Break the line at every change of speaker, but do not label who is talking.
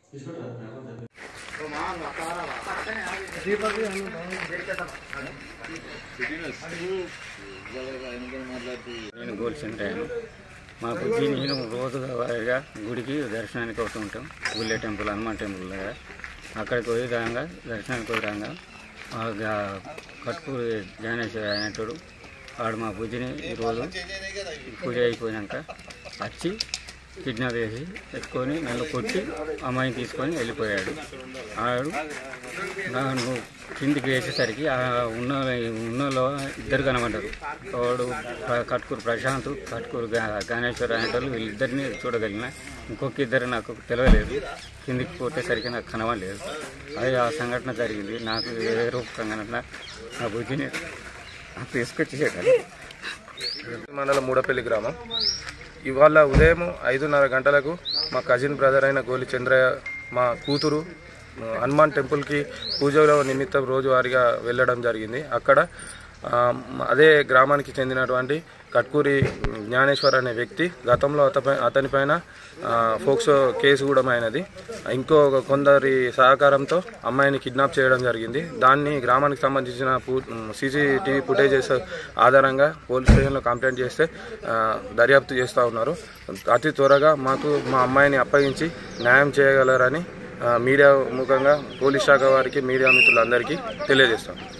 నేను గోల్చంద్రాయను మా బుద్ధి నేను రోజుగా వారిగా గుడికి దర్శనానికి అవుతూ ఉంటాం గుళ్ళే టెంపుల్ హనుమాన్ టెంపుల్ దగ్గర అక్కడికి పోయి రాగా దర్శనానికి పోయి రాగా ఆ గా- కట్కూరు జ్ఞానేశ్వర అనేటోడు వాడు మా బుద్ధిని ఈరోజు పూజ అయిపోయినాక వచ్చి కిడ్నాప్ చేసి ఎత్తుకొని నన్ను కొట్టి అమ్మాయిని తీసుకొని వెళ్ళిపోయాడు ఆడు నన్ను కిందికి వేసేసరికి ఆ ఉన్న ఉన్నలో ఇద్దరు కనబడ్డారు వాడు ప్ర- కట్కూరు ప్రశాంత్ కట్కూరు గా- గణేశ్వర్ అనేటోళ్ళు వీళ్ళిద్దరిని చూడగలిగిన ఇంకొక ఇద్దరు నాకు తెలియలేదు కిందికి కొట్టేసరికి నాకు కనబడలేదు అది ఆ సంఘటన జరిగింది నాకు ఏ రూపకంగా నా బుద్ధిని తీసుకొచ్చేసాడు
మండలం మూడపల్లి గ్రామం ఇవాళ ఉదయం ఐదున్నర గంటలకు మా కజిన్ బ్రదర్ అయిన గోలి చంద్రయ్య మా కూతురు ఆ, హనుమాన్ టెంపుల్కి పూజల నిమిత్తం రోజువారీగా వెళ్ళడం జరిగింది అక్కడ ఆ, మ- అదే గ్రామానికి చెందినటువంటి కట్కూరి జ్ఞానేశ్వర్ అనే వ్యక్తి గతంలో అతపై అతనిపైన ఆ, ఫోక్సో కేసు కూడా అయినది ఇంకో కొందరి సహకారంతో అమ్మాయిని కిడ్నాప్ చేయడం జరిగింది దాన్ని గ్రామానికి సంబంధించిన సీసీటీవీ ఫుటేజెస్ ఆధారంగా పోలీస్ స్టేషన్లో కంప్లైంట్ చేస్తే ఆ, దర్యాప్తు చేస్తూ ఉన్నారు అతి త్వరగా మాకు మా అమ్మాయిని అప్పగించి న్యాయం చేయగలరని ఆ, మీడియా ముఖంగా పోలీస్ శాఖ వారికి మీడియా మిత్రులందరికీ తెలియజేస్తాం